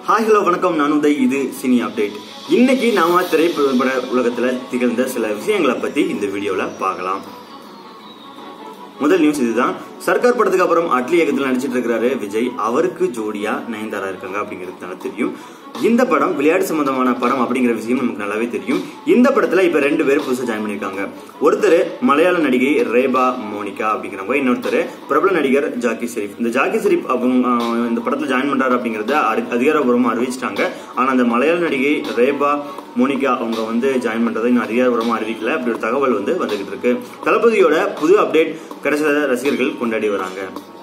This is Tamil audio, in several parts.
ஹாய் ஹலோ வணக்கம் நான் உதய் இது சினி அப்டேட் இன்னைக்கு நாம திரைப்பட உலகத்துல திகழ்ந்த சில விஷயங்களை பத்தி இந்த வீடியோல பார்க்கலாம் முதல் நியூஸ் இதுதான் சர்க்கார் படத்துக்கு அப்புறம் அட்லி இயக்கத்தில் நடிச்சிட்டு இருக்கிறாரு விஜய் அவருக்கு ஜோடியா நயன்தாரா இருக்காங்க அப்படிங்கிறது நல்லா தெரியும் இந்த படம் விளையாட்டு சம்பந்தமான படம் அப்படிங்கிற விஷயம் நமக்கு நல்லாவே தெரியும் இந்த படத்துல இப்ப ரெண்டு பேர் புதுசா ஜாயின் பண்ணிருக்காங்க ஒருத்தர் மலையாள நடிகை ரேபா மோனிகா அப்படிங்கிறவங்க இன்னொருத்தர் பிரபல நடிகர் ஜாக்கி ஷெரீப் இந்த ஜாக்கி ஷெரீப் அவங்க ஆஹ், இந்த படத்துல ஜாயின் பண்றாரு அப்படிங்கறத அறி- அதிகாரப்பூர்வமா அறிவிச்சிட்டாங்க ஆனா அந்த மலையாள நடிகை ரேபா மோனிகா அவங்க வந்து ஜாயின் பண்றதை இன்னும் அதிகாரப்பூர்வமா அறிவிக்கல அப்படி ஒரு தகவல் வந்து வந்துகிட்டு இருக்கு தளபதியோட புது அப்டேட் கிடைச்சத ரசிகர்கள் கொண்டாடி வராங்க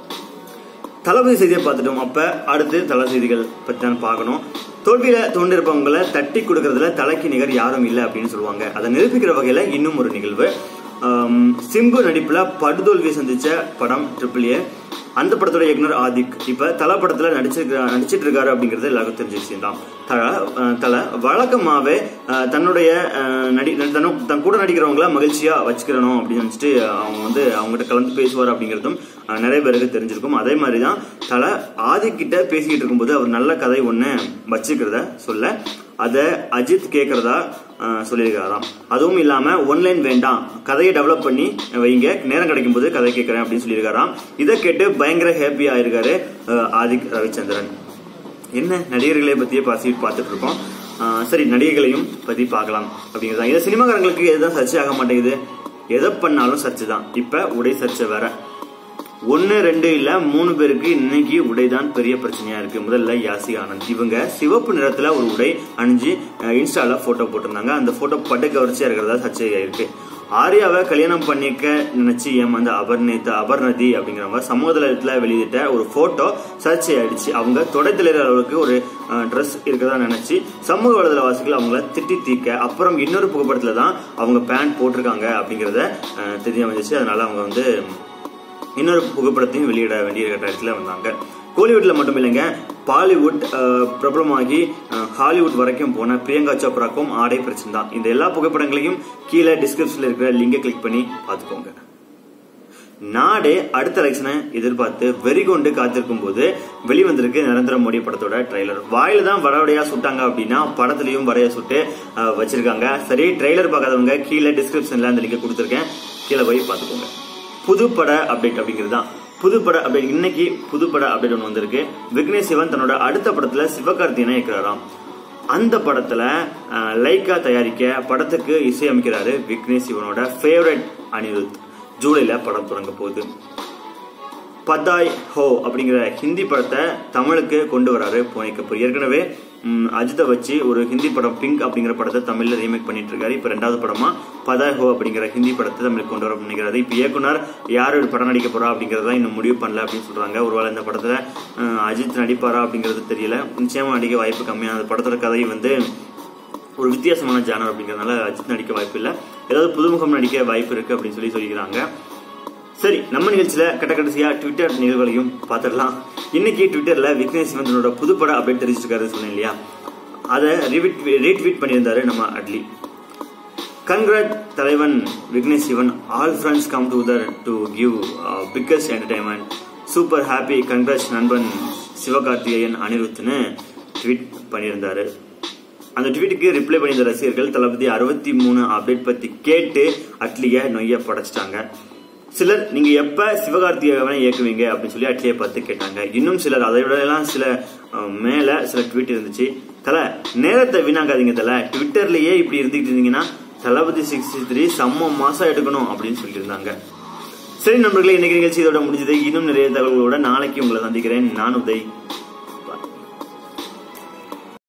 தளபதி செய்தியை பார்த்துட்டோம் அப்ப அடுத்து தல செய்திகள் பத்தி தான் பார்க்கணும் தோல்வியில தோண்டிருப்பவங்களை தட்டி கொடுக்கறதுல தலைக்கு நிகர் யாரும் இல்லை அப்படின்னு சொல்லுவாங்க அதை நிரூபிக்கிற வகையில இன்னும் ஒரு நிகழ்வு ஆம், சிம்பு நடிப்புல படுதோல்வியை சந்திச்ச படம் ட்ரிபிள் ஏ அந்த படத்தோட இயக்குனர் ஆதிக் இப்ப தல படத்துல நடிச்சிருக்க நடிச்சிட்டு இருக்காரு அப்படிங்கிறது எல்லாருக்கும் தெரிஞ்ச விஷயம் தான் தல அஹ், தல வழக்கமாவே அஹ், தன்னுடைய அஹ், நடி தன்னு- தன் கூட நடிக்கிறவங்கள மகிழ்ச்சியா வச்சுக்கிறணும் அப்படின்னு நினைச்சிட்டு அவங்க வந்து அவங்ககிட்ட கலந்து பேசுவார் அப்படிங்கிறதும் அஹ், நிறைய பேருக்கு தெரிஞ்சிருக்கும் அதே மாதிரி தான் தல ஆதிக்கிட்ட பேசிக்கிட்டு இருக்கும்போது அவர் நல்ல கதை ஒண்ணு வச்சுக்கிறத சொல்ல அதை அஜித் கேட்கறதா அஹ், சொல்லியிருக்காராம் அதுவும் இல்லாம ஒன்லைன் வேண்டாம் கதையை டெவலப் பண்ணி வைங்க நேரம் கிடைக்கும் போது கதை கேட்கறேன் அப்படின்னு சொல்லியிருக்காராம் இதை கேட்டு பயங்கர ஹாப்பி ஆயிருக்காரு அஹ், ஆதிக் ரவிச்சந்திரன் என்ன நடிகர்களை பத்தியே பாசி பார்த்துட்டு இருக்கோம் அஹ், சரி நடிகைகளையும் பத்தி பார்க்கலாம் அப்படிங்கிறது இதை சினிமாக்காரங்களுக்கு எதுதான் சர்ச்சை ஆக மாட்டேங்குது எதை பண்ணாலும் சர்ச்சை தான் இப்ப உடை சர்ச்சை வேற ஒன்னு ரெண்டு இல்ல மூணு பேருக்கு இன்னைக்கு உடைதான் பெரிய பிரச்சனையா இருக்கு முதல்ல யாசி ஆனந்த் இவங்க சிவப்பு நிறத்துல ஒரு உடை அணிஞ்சு அஹ், இன்ஸ்டால போட்டோ போட்டிருந்தாங்க அந்த போட்டோ பட்டு கவர்ச்சியா இருக்கிறதா சர்ச்சையா இருக்கு ஆர்யாவை கல்யாணம் பண்ணிக்க நினைச்சு ஏமாந்த அபர்நேத அபர்நதி அப்படிங்கிறவங்க சமூக தளத்துல வெளியிட்ட ஒரு போட்டோ சர்ச்சை ஆயிடுச்சு அவங்க தொடை தலைவர் அளவுக்கு ஒரு ட்ரெஸ் இருக்கதா நினைச்சு சமூக வலைதளவாசிகள் அவங்கள திட்டி தீக்க அப்புறம் இன்னொரு புகைப்படத்துல தான் அவங்க பேண்ட் போட்டிருக்காங்க அப்படிங்கறத அஹ், தெரிய வந்துச்சு அதனால அவங்க வந்து இன்னொரு புகைப்படத்தையும் வெளியிட வேண்டிய கட்டாயத்தில் வந்தாங்க கோலிவுட்ல மட்டும் இல்லைங்க பாலிவுட் அஹ், பிரபலமாகி அஹ், ஹாலிவுட் வரைக்கும் போன பிரியங்கா சோப்ராக்கும் ஆடை பிரச்சனை தான் இந்த எல்லா புகைப்படங்களையும் கீழே டிஸ்கிரிப்ஷன்ல இருக்கிற லிங்கை கிளிக் பண்ணி பார்த்துக்கோங்க நாடே அடுத்த எலெக்ஷனை எதிர்பார்த்து வெறிகொண்டு காத்திருக்கும் போது வெளிவந்திருக்கு நரேந்திர மோடி படத்தோட ட்ரெய்லர் வாயில தான் வடவடையா சுட்டாங்க அப்படின்னா படத்துலயும் வரைய சுட்டு அஹ், வச்சிருக்காங்க சரி ட்ரெய்லர் பார்க்காதவங்க கீழே டிஸ்கிரிப்ஷன்ல அந்த லிங்கை கொடுத்துருக்கேன் கீழே போய் பார்த்துக்கோங்க புது பட அப்டேட் அப்படிங்கிறது தான் புது பட அப்டேட் இன்னைக்கு புது பட அப்டேட் ஒன்று வந்திருக்கு விக்னேஷ் சிவன் தன்னோட அடுத்த படத்துல சிவகார்த்தியனை இருக்கிறாராம் அந்த படத்துல அஹ், லைக்கா தயாரிக்க படத்துக்கு இசையமைக்கிறாரு விக்னேஷ் சிவனோட ஃபேவரட் அனிருத் ஜூலைல படம் தொடங்க போகுது பதாய் ஹோ அப்படிங்கிற ஹிந்தி படத்தை தமிழுக்கு கொண்டு வராரு புனே கபூர் ஏற்கனவே ம், அஜித்தை வச்சு ஒரு ஹிந்தி படம் பிங்க் அப்படிங்கிற படத்தை தமிழ்ல ரீமேக் பண்ணிட்டு இருக்காரு இப்ப ரெண்டாவது படமா பதாய் ஹோ அப்படிங்கிற ஹிந்தி படத்தை தமிழுக்கு கொண்டு வர பண்ணிக்கிறாரு இப்ப இயக்குனர் யாரு படம் நடிக்க போறா அப்படிங்கறத இன்னும் முடிவு பண்ணல அப்படின்னு சொல்றாங்க ஒருவேளை இந்த படத்துல அஹ், அஜித் நடிப்பாரா அப்படிங்கிறது தெரியல நிச்சயமா நடிக்க வாய்ப்பு கம்மியான அந்த படத்தோட கதை வந்து ஒரு வித்தியாசமான ஜானர் அப்படிங்கறதுனால அஜித் நடிக்க வாய்ப்பு இல்லை ஏதாவது புதுமுகம் நடிக்க வாய்ப்பு இருக்கு அப்படின்னு சொல்லி சொல்லிக்கிறாங்க சரி நம்ம நிகழ்ச்சியில கட்ட கடைசியா ட்விட்டர் நிகழ்வுகளையும் பார்த்துடலாம் இன்னைக்கு ட்விட்டர்ல விக்னேஷ் சிவன் தன்னோட புதுப்பட அப்டேட் தெரிவிச்சிருக்காரு சொன்னேன் இல்லையா அதை ரீட்வீட் பண்ணியிருந்தாரு நம்ம அட்லி கன்கிராட் தலைவன் Vignesh Shivan all friends come together to give biggest entertainment super happy congrats நண்பன் சிவகார்த்திகேயன் அனிருத்னு ட்வீட் பண்ணியிருந்தாரு அந்த ட்வீட்டுக்கு ரிப்ளை பண்ணியிருந்த ரசிகர்கள் தளபதி அறுபத்தி மூணு அப்டேட் பத்தி கேட்டு அட்லிய நொய்ய படைச்சிட்டாங்க சிலர் நீங்க எப்ப சிவகார்த்திகேயனை இயக்குவீங்க அப்படின்னு சொல்லி அட்லியை பார்த்து கேட்டாங்க இன்னும் சிலர் அதை விட எல்லாம் சில அஹ், மேல சில ட்வீட் இருந்துச்சு தல நேரத்தை வீணாக்காதீங்க தல ட்விட்டர்லயே இப்படி இருந்துகிட்டு இருந்தீங்கன்னா தளபதி சிக்ஸ்டி த்ரீ செம்ம மாசம் எடுக்கணும் அப்படின்னு சொல்லிட்டு இருந்தாங்க சரி நண்பர்களே இன்னைக்கு நிகழ்ச்சி இதோட முடிஞ்சது இன்னும் நிறைய தகவல்களோட நாளைக்கு உங்களை சந்திக்கிறேன் நான் உதய்